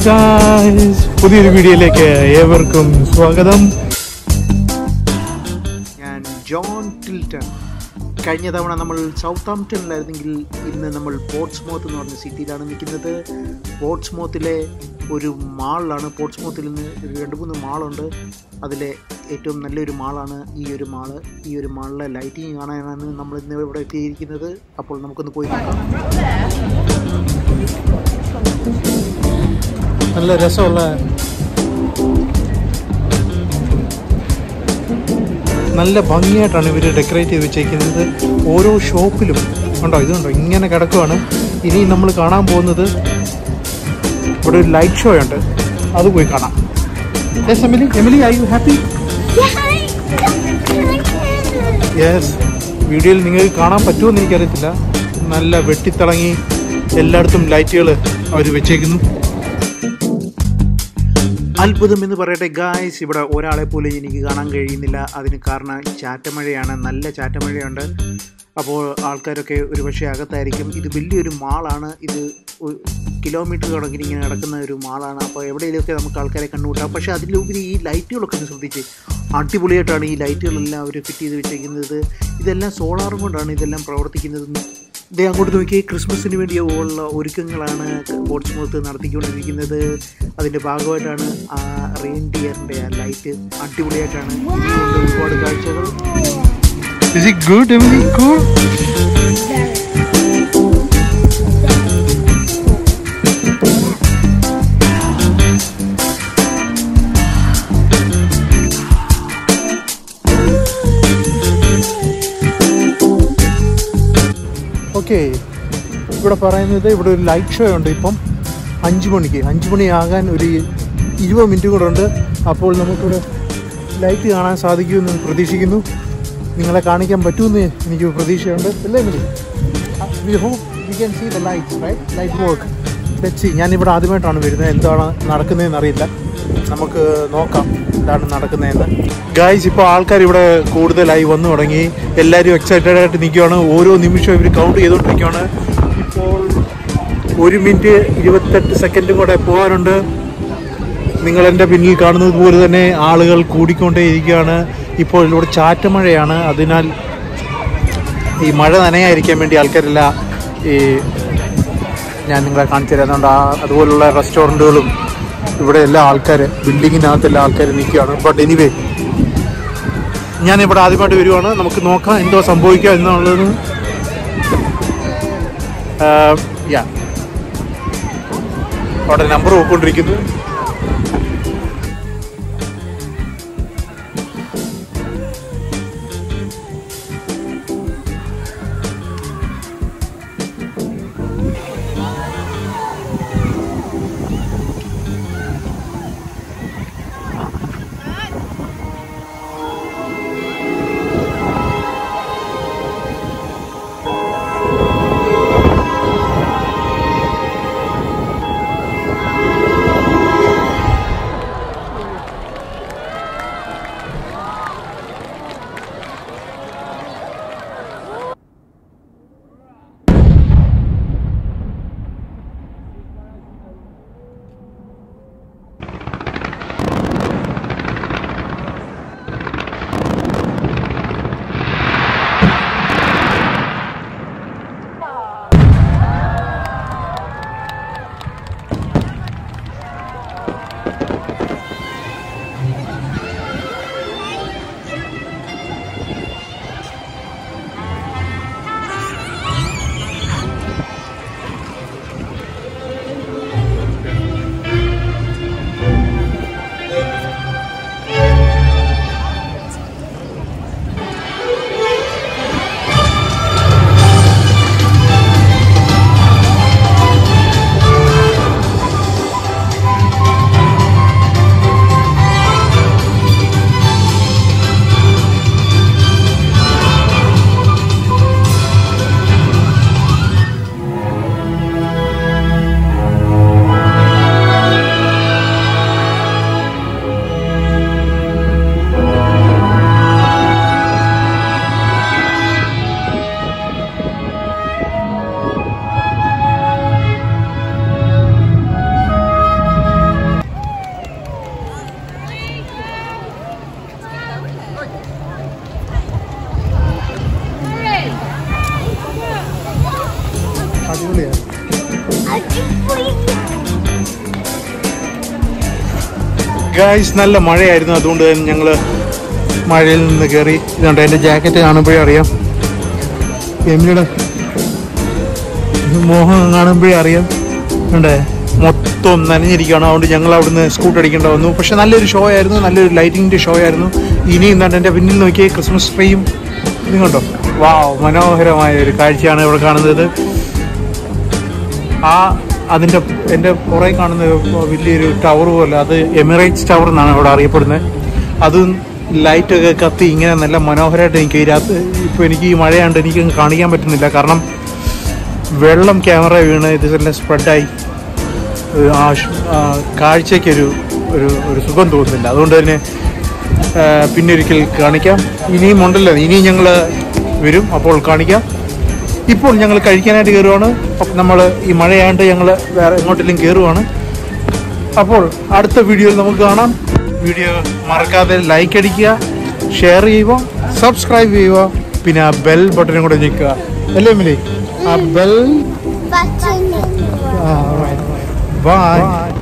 Guys പുതിയൊരു വീഡിയോയിലേക്ക് ഏവർക്കും സ്വാഗതം ഞാൻ ജോൺ ടിൽട്ടൺ കഴിഞ്ഞ തവണ നമ്മൾ സൗത്ത് ആംപ്ടണിലായിരുന്നെങ്കിൽ ഇന്ന് നമ്മൾ പോർട്സ്മോത്ത് എന്ന് പറഞ്ഞ സിറ്റിയിലാണ് നിൽക്കുന്നത് പോർട്സ്മോത്തിലെ ഒരു മാളിലാണ് പോർട്സ്മോത്തിൽ നിന്ന് ഒരു രണ്ട് മൂന്ന് മാളുണ്ട് അതിലെ ഏറ്റവും നല്ലൊരു മാളാണ് ഈ ഒരു മാള് ഈ ഒരു മാളിലെ ലൈറ്റിംഗ് കാണാനാണ് നമ്മൾ ഇന്ന് ഇവിടെ എത്തിയിരിക്കുന്നത് അപ്പോൾ നമുക്കൊന്ന് പോയി നോക്കാം നല്ല രസമുള്ള നല്ല ഭംഗിയായിട്ടാണ് ഇവർ ഡെക്കറേറ്റ് ചെയ്ത് വെച്ചേക്കുന്നത് ഓരോ ഷോപ്പിലും ഉണ്ടോ ഇതുണ്ടോ ഇങ്ങനെ കിടക്കുവാണ് ഇനി നമ്മൾ കാണാൻ പോകുന്നത് ഇവിടെ ഒരു ലൈറ്റ് ഷോ ഉണ്ട് അത് പോയി കാണാം yes Emily Emily I you happy yes വീഡിയോയിൽ നിങ്ങൾക്ക് കാണാൻ പറ്റുമെന്ന് എനിക്കറിയത്തില്ല നല്ല വെട്ടിത്തിളങ്ങി എല്ലായിടത്തും ലൈറ്റുകൾ അവർ വെച്ചേക്കുന്നു അത്ഭുതം എന്ന് പറയട്ടെ ഗായ്സ് ഇവിടെ ഒരാളെ പോലും എനിക്ക് കാണാൻ കഴിയുന്നില്ല അതിന് കാരണം ചാറ്റമഴയാണ് നല്ല ചാറ്റമഴയുണ്ട് അപ്പോൾ ആൾക്കാരൊക്കെ ഒരുപക്ഷെ അകത്തായിരിക്കും ഇത് വലിയൊരു മാളാണ് ഇത് ഒരു കിലോമീറ്റർ കണക്കിന് ഇങ്ങനെ നടക്കുന്ന ഒരു മാളാണ് അപ്പോൾ എവിടെയെങ്കിലുമൊക്കെ നമുക്ക് ആൾക്കാരെ കണ്ടുമുട്ടാം പക്ഷേ അതിലുപരി ഈ ലൈറ്റുകളൊക്കെ ഒന്ന് ശ്രദ്ധിച്ച് അടിപൊളിയായിട്ടാണ് ഈ ലൈറ്റുകളെല്ലാം അവർ ഫിറ്റ് ചെയ്ത് വെച്ചേക്കുന്നത് ഇതെല്ലാം സോളാറും കൊണ്ടാണ് ഇതെല്ലാം പ്രവർത്തിക്കുന്നത് ദേ അങ്ങോട്ട് നോക്കി ക്രിസ്മസിന് വേണ്ടി ഉള്ള ഒരുക്കങ്ങളാണ് ബോട്ട്സ്മൗത്ത് നടത്തിക്കൊണ്ടിരിക്കുന്നത് അതിൻ്റെ ഭാഗമായിട്ടാണ് ആ റെയിൻഡിയറിൻ്റെ ആ ലൈറ്റ് അടിപൊളിയായിട്ടാണ് ഇനിയുണ്ട് ഒരുപാട് കാഴ്ചകൾ Is it good, Emily? Cool? Okay ഇവിടെ പറയുന്നത് ഇവിടെ ഒരു ലൈറ്റ് ഷോ ഉണ്ട് ഇപ്പം അഞ്ച് മണിക്ക് അഞ്ച് മണിയാകാൻ ഒരു ഇരുപത് മിനിറ്റ് കൂടെ ഉണ്ട് അപ്പോൾ നമുക്കിവിടെ ലൈറ്റ് കാണാൻ സാധിക്കുമെന്ന് പ്രതീക്ഷിക്കുന്നു നിങ്ങളെ കാണിക്കാൻ പറ്റുമെന്ന് എനിക്ക് പ്രതീക്ഷയുണ്ട് അല്ലേ Emily we hope we can see the lights right light work let see ഞാനിവിടെ ആദ്യമായിട്ടാണ് വരുന്നത് എന്താണ് നടക്കുന്നതെന്ന് അറിയില്ല നമുക്ക് നോക്കാം എന്താണ് നടക്കുന്നതെന്ന് ഗായ്സ് ഇപ്പോൾ ആൾക്കാർ ഇവിടെ കൂടുതലായി വന്നു തുടങ്ങി എല്ലാവരും എക്സൈറ്റഡ് ആയിട്ട് നിൽക്കുകയാണ് ഓരോ നിമിഷവും ഇവർ കൗണ്ട് ചെയ്തുകൊണ്ടിരിക്കുകയാണ് ഇപ്പോൾ ഒരു മിനിറ്റ് ഇരുപത്തെട്ട് സെക്കൻഡും കൂടെ പോകാനുണ്ട് നിങ്ങൾ എൻ്റെ പിന്നിൽ കാണുന്നത് പോലെ തന്നെ ആളുകൾ കൂടിക്കൊണ്ടേയിരിക്കുകയാണ് ഇപ്പോൾ ഇവിടെ ചാറ്റമഴയാണ് അതിനാൽ ഈ മഴ നനയായിരിക്കാൻ വേണ്ടി ആൾക്കാരെല്ലാം ഈ ഞാൻ നിങ്ങളെ കാണിച്ചു തരാം അതുകൊണ്ട് ആ അതുപോലുള്ള റെസ്റ്റോറൻറ്റുകളും ഇവിടെ എല്ലാ ആൾക്കാർ ബിൽഡിങ്ങിനകത്തെല്ലാം ആൾക്കാർ നിൽക്കുകയാണ് ബട്ട് എനിവേ ഞാൻ ഇവിടെ ആദ്യമായിട്ട് വരുവാണ് നമുക്ക് നോക്കാം എന്തോ സംഭവിക്കുക എന്നുള്ളത് യാ അവിടെ നമ്പർ പോയിക്കൊണ്ടിരിക്കുന്നു ഗായ്സ് നല്ല മഴയായിരുന്നു അതുകൊണ്ട് തന്നെ ഞങ്ങൾ മഴയിൽ നിന്ന് കയറി ഇതുണ്ട് എൻ്റെ ജാക്കറ്റ് കാണുമ്പോഴേ അറിയാം എമിയുടെ മോഹം കാണുമ്പോഴേ അറിയാം ഉണ്ട് മൊത്തം നനഞ്ഞിരിക്കുകയാണ് അതുകൊണ്ട് ഞങ്ങൾ അവിടുന്ന് സ്കൂട്ട് അടിക്കേണ്ട വന്നു പക്ഷെ നല്ലൊരു ഷോ ആയിരുന്നു നല്ലൊരു ലൈറ്റിങ്ങിൻ്റെ ഷോ ആയിരുന്നു ഇനിയും എന്താണ്ട് എൻ്റെ പിന്നിൽ നോക്കിയേ ക്രിസ്മസ് ട്രീയും ഇത് കണ്ടോ വാവ് മനോഹരമായ ഒരു കാഴ്ചയാണ് ഇവിടെ കാണുന്നത് ആ അതിൻ്റെ എൻ്റെ പുറകെ കാണുന്ന വലിയൊരു ടവർ പോലെ അത് എമിറേറ്റ്സ് ടവർ എന്നാണ് അവിടെ അറിയപ്പെടുന്നത് അതും ലൈറ്റൊക്കെ കത്തി ഇങ്ങനെ നല്ല മനോഹരമായിട്ട് എനിക്ക് ഈ രാത്രി ഇപ്പോൾ എനിക്ക് ഈ മഴയാണ്ട് എനിക്ക് കാണിക്കാൻ പറ്റുന്നില്ല കാരണം വെള്ളം ക്യാമറ വീണ് ഇതെല്ലാം സ്പ്രെഡായി ആ ഷ്- ആ കാഴ്ചയ്ക്കൊരു ഒരു ഒരു സുഖം തോന്നുന്നില്ല അതുകൊണ്ട് തന്നെ ആ, പിന്നെ ഒരിക്കൽ കാണിക്കാം ഇനിയും ഉണ്ടല്ലോ ഇനിയും ഞങ്ങൾ വരും അപ്പോൾ കാണിക്കാം ഇപ്പോൾ ഞങ്ങൾ കഴിക്കാനായിട്ട് കയറുവാണ് അപ്പം നമ്മൾ ഈ മഴയാണ്ട് ഞങ്ങൾ വേറെ എങ്ങോട്ടെങ്കിലും കയറുവാണ് അപ്പോൾ അടുത്ത വീഡിയോയിൽ നമുക്ക് കാണാം വീഡിയോ മറക്കാതെ ലൈക്ക് അടിക്കുക ഷെയർ ചെയ്യുക സബ്സ്ക്രൈബ് ചെയ്യുക പിന്നെ ആ ബെൽ ബട്ടനും കൂടെ ഞെക്കുക അല്ലേ മിലി ആ ബെൽ Button. ബൈ